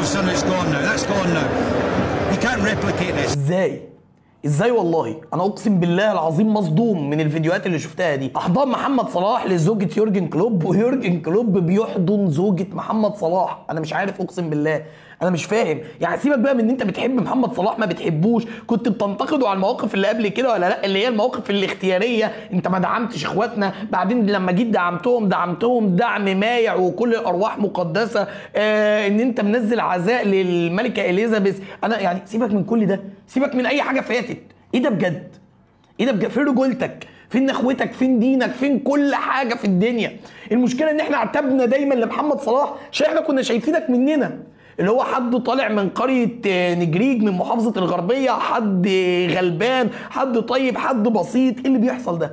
son, it's gone now. That's gone now. You can't replicate this. ازاي ازاي والله انا اقسم بالله العظيم مصدوم من الفيديوهات اللي شفتها دي احضان محمد صلاح لزوجة يورجن كلوب ويورجن كلوب بيحضن زوجة محمد صلاح انا مش عارف اقسم بالله انا مش فاهم يعني سيبك بقى من ان انت بتحب محمد صلاح ما بتحبوش كنت بتنتقده على المواقف اللي قبل كده ولا لا اللي هي المواقف الاختياريه انت ما دعمتش اخواتنا بعدين لما جيت دعمتهم دعمتهم دعم مايع وكل الارواح مقدسه آه ان انت منزل عزاء للملكه اليزابيث انا يعني سيبك من كل ده سيبك من اي حاجه فاتت ايه ده بجد ايه ده بجد فين رجولتك فين نخوتك فين دينك فين كل حاجه في الدنيا المشكله ان احنا اعتبنا دايما لمحمد صلاح عشان احنا كنا شايفينك مننا اللي هو حد طالع من قرية نجريج من محافظة الغربية حد غلبان حد طيب حد بسيط ايه اللي بيحصل ده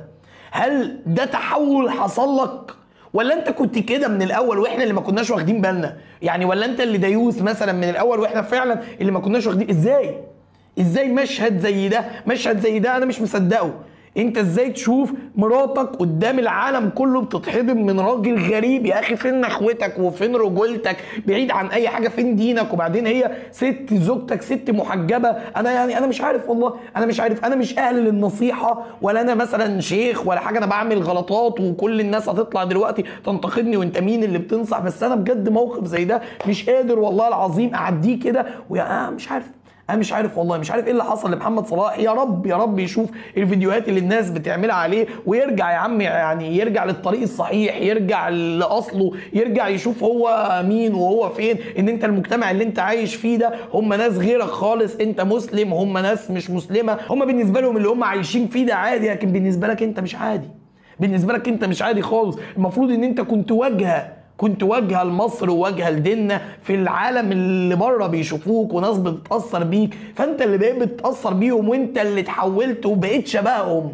هل ده تحول حصل لك ولا انت كنت كده من الاول واحنا اللي ما كناش واخدين بالنا يعني ولا انت اللي ديوث مثلا من الاول واحنا فعلا اللي ما كناش واخدين ازاي ازاي مشهد زي ده مشهد زي ده انا مش مصدقه انت ازاي تشوف مراتك قدام العالم كله بتتحضن من راجل غريب يا اخي فين نخوتك وفين رجولتك بعيد عن اي حاجه فين دينك وبعدين هي ست زوجتك ست محجبه انا يعني انا مش عارف والله انا مش عارف انا مش اهل للنصيحه ولا انا مثلا شيخ ولا حاجه انا بعمل غلطات وكل الناس هتطلع دلوقتي تنتقدني وانت مين اللي بتنصح بس انا بجد موقف زي ده مش قادر والله العظيم اعديه كده ويا مش عارف انا مش عارف والله مش عارف ايه اللي حصل لمحمد صلاح يا رب يا رب يشوف الفيديوهات اللي الناس بتعملها عليه ويرجع يا عم يعني يرجع للطريق الصحيح يرجع لاصله يرجع يشوف هو مين وهو فين ان انت المجتمع اللي انت عايش فيه ده هم ناس غيرك خالص انت مسلم هم ناس مش مسلمه هم بالنسبه لهم اللي هم عايشين فيه ده عادي لكن بالنسبه لك انت مش عادي بالنسبه لك انت مش عادي خالص المفروض ان انت كنت واجهه كنت واجهه لمصر وواجهه لديننا في العالم اللي بره بيشوفوك وناس بتتاثر بيك فانت اللي بقيت بتتاثر بيهم وانت اللي اتحولت وبقيت شبههم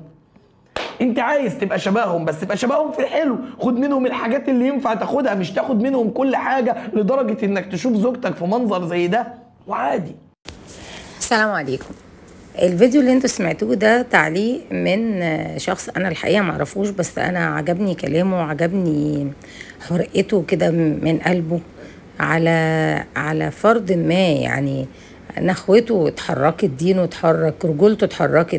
انت عايز تبقى شبههم بس تبقى شبههم في الحلو خد منهم الحاجات اللي ينفع تاخدها مش تاخد منهم كل حاجه لدرجه انك تشوف زوجتك في منظر زي ده وعادي السلام عليكم الفيديو اللي انتوا سمعتوه ده تعليق من شخص انا الحقيقه معرفوش بس انا عجبني كلامه وعجبني حرقته كده من قلبه على على فرد ما يعني نخوته اتحركت دينه اتحرك رجولته اتحركت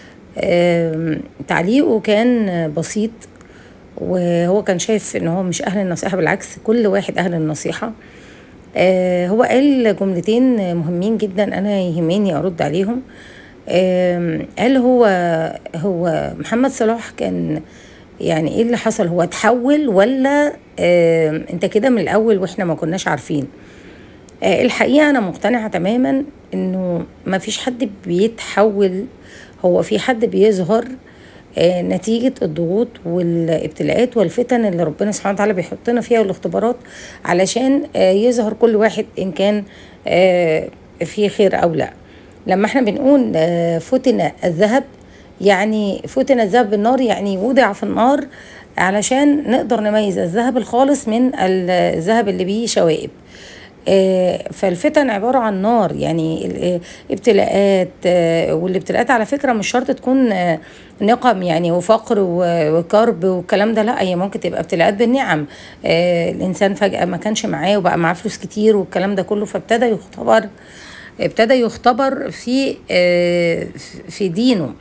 تعليقه كان بسيط وهو كان شايف ان هو مش اهل النصيحه بالعكس كل واحد اهل النصيحه هو قال جملتين مهمين جدا انا يهمني ارد عليهم قال هو هو محمد صلاح كان يعني ايه اللي حصل هو اتحول ولا انت كده من الاول واحنا ما كناش عارفين الحقيقه انا مقتنعه تماما انه ما فيش حد بيتحول هو في حد بيظهر نتيجة الضغوط والابتلاءات والفتن اللي ربنا سبحانه وتعالى بيحطنا فيها والاختبارات علشان يظهر كل واحد إن كان في خير أو لا لما احنا بنقول فتن الذهب يعني فتن الذهب بالنار يعني وضع في النار علشان نقدر نميز الذهب الخالص من الذهب اللي بيه شوائب فالفتن عبارة عن نار يعني ابتلاءات والابتلاءات على فكرة مش شرط تكون نقم يعني وفقر وكرب والكلام ده لا هي ممكن تبقى ابتلاءات بالنعم الإنسان فجأة ما كانش معاه وبقى معاه فلوس كتير والكلام ده كله فابتدى يختبر ابتدى يختبر في في دينه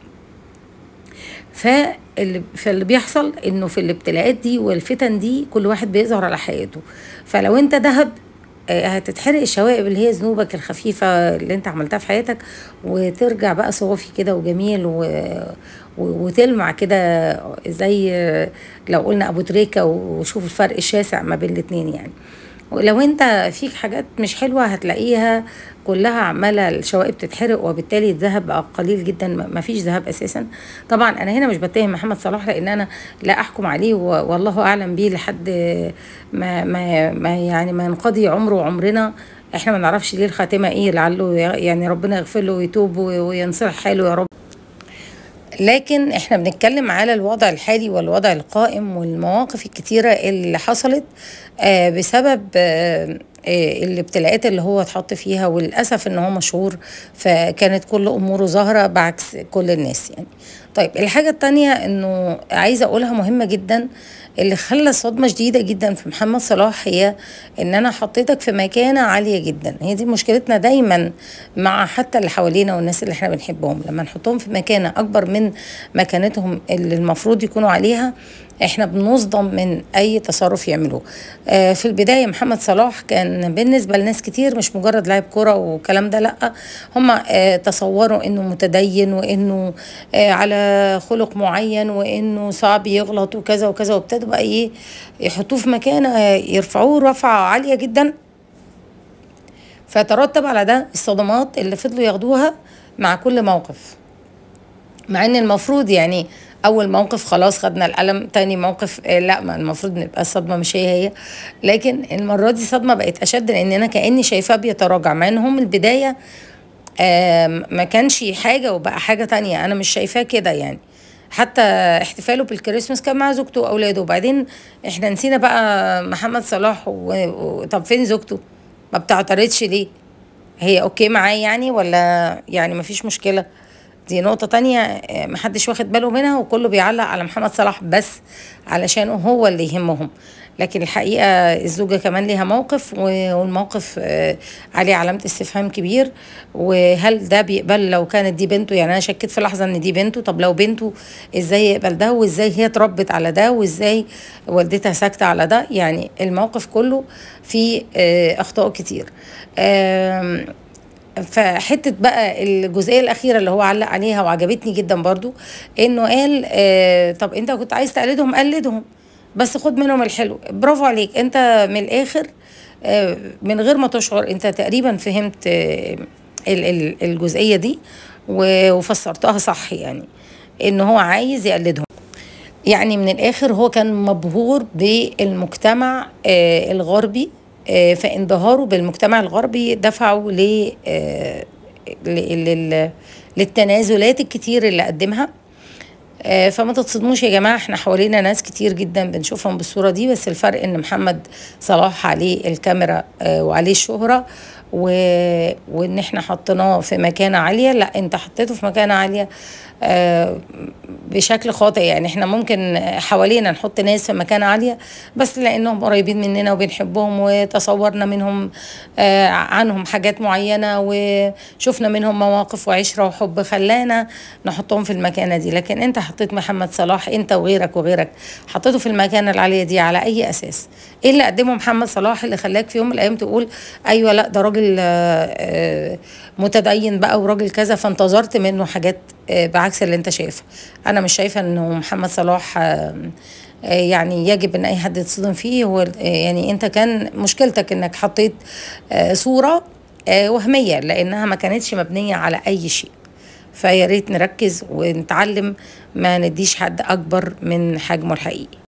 فاللي, فاللي بيحصل انه في الابتلاءات دي والفتن دي كل واحد بيظهر على حقيقته فلو انت ذهب هتتحرق الشوائب اللي هي ذنوبك الخفيفة اللي انت عملتها في حياتك وترجع بقى صافي كده وجميل و... و... وتلمع كده زي لو قلنا ابو تريكة وشوف الفرق الشاسع ما بين الاتنين يعني ولو انت فيك حاجات مش حلوة هتلاقيها كلها عمالة الشوائب تتحرق وبالتالي الذهب بقى قليل جدا ما فيش ذهب اساسا طبعا انا هنا مش بتهم محمد صلاح لان انا لا احكم عليه والله اعلم بيه لحد ما, ما, ما يعني ما ينقضي عمره وعمرنا احنا ما نعرفش ليه الخاتمة ايه لعله يعني ربنا يغفر له ويتوب وينصلح حاله يا رب لكن احنا بنتكلم على الوضع الحالي والوضع القائم والمواقف الكتيرة اللي حصلت آه بسبب آه الابتلاءات اللي هو اتحط فيها وللاسف ان هو مشهور فكانت كل اموره ظاهره بعكس كل الناس يعني طيب الحاجة التانية انه عايزة اقولها مهمة جدا اللي خلى صدمة شديدة جدا في محمد صلاح هي ان انا حطيتك في مكانة عالية جدا هي دي مشكلتنا دايما مع حتى اللي حوالينا والناس اللي احنا بنحبهم لما نحطهم في مكانة اكبر من مكانتهم اللي المفروض يكونوا عليها احنا بنصدم من اي تصرف يعملوه آه في البدايه محمد صلاح كان بالنسبه لناس كتير مش مجرد لاعب كره والكلام ده لا هم آه تصوروا انه متدين وانه آه على خلق معين وانه صعب يغلط وكذا وكذا وابتدوا بقى ايه يحطوه في مكانه يرفعوه رفعه عاليه جدا فترتب على ده الصدمات اللي فضلوا ياخدوها مع كل موقف مع ان المفروض يعني اول موقف خلاص خدنا القلم تاني موقف آه لا ما المفروض نبقى الصدمه مش هي هي لكن المره دي صدمه بقت اشد لان انا كاني شايفاه بيتراجع مع ان هم البدايه آه ما كانش حاجه وبقى حاجه تانية انا مش شايفاه كده يعني حتى احتفاله بالكريسماس كان مع زوجته واولاده وبعدين احنا نسينا بقى محمد صلاح و... و... طب فين زوجته ما بتعترضش ليه هي اوكي معاه يعني ولا يعني ما فيش مشكله دي نقطة تانية محدش واخد باله منها وكله بيعلق على محمد صلاح بس علشان هو اللي يهمهم لكن الحقيقة الزوجة كمان ليها موقف والموقف عليه علامة استفهام كبير وهل ده بيقبل لو كانت دي بنته يعني أنا شكيت في لحظة إن دي بنته طب لو بنته إزاي يقبل ده وإزاي هي اتربت على ده وإزاي والدتها ساكتة على ده يعني الموقف كله فيه أخطاء كتير فحته بقى الجزئيه الاخيره اللي هو علق عليها وعجبتني جدا برضو انه قال آه طب انت كنت عايز تقلدهم قلدهم بس خد منهم الحلو برافو عليك انت من الاخر آه من غير ما تشعر انت تقريبا فهمت آه الجزئيه دي وفسرتها صح يعني ان هو عايز يقلدهم يعني من الاخر هو كان مبهور بالمجتمع آه الغربي فانبهاره بالمجتمع الغربي دفعه ل للتنازلات الكتير اللي قدمها فما تتصدموش يا جماعه احنا حوالينا ناس كتير جدا بنشوفهم بالصوره دي بس الفرق ان محمد صلاح عليه الكاميرا وعليه الشهره و... وان احنا حطيناه في مكانه عاليه لا انت حطيته في مكانه عاليه آه بشكل خاطئ يعني احنا ممكن حوالينا نحط ناس في مكانه عاليه بس لانهم قريبين مننا وبنحبهم وتصورنا منهم آه عنهم حاجات معينه وشفنا منهم مواقف وعشره وحب خلانا نحطهم في المكانه دي لكن انت حطيت محمد صلاح انت وغيرك وغيرك حطيته في المكانه العاليه دي على اي اساس ايه اللي قدمه محمد صلاح اللي خلاك في يوم من الايام تقول ايوه لا ده راجل آه متدين بقى وراجل كذا فانتظرت منه حاجات بعكس اللي انت شايفه انا مش شايفه انه محمد صلاح يعني يجب ان اي حد يتصدم فيه هو يعني انت كان مشكلتك انك حطيت صوره وهميه لانها ما كانتش مبنيه على اي شيء فيا ريت نركز ونتعلم ما نديش حد اكبر من حجمه الحقيقي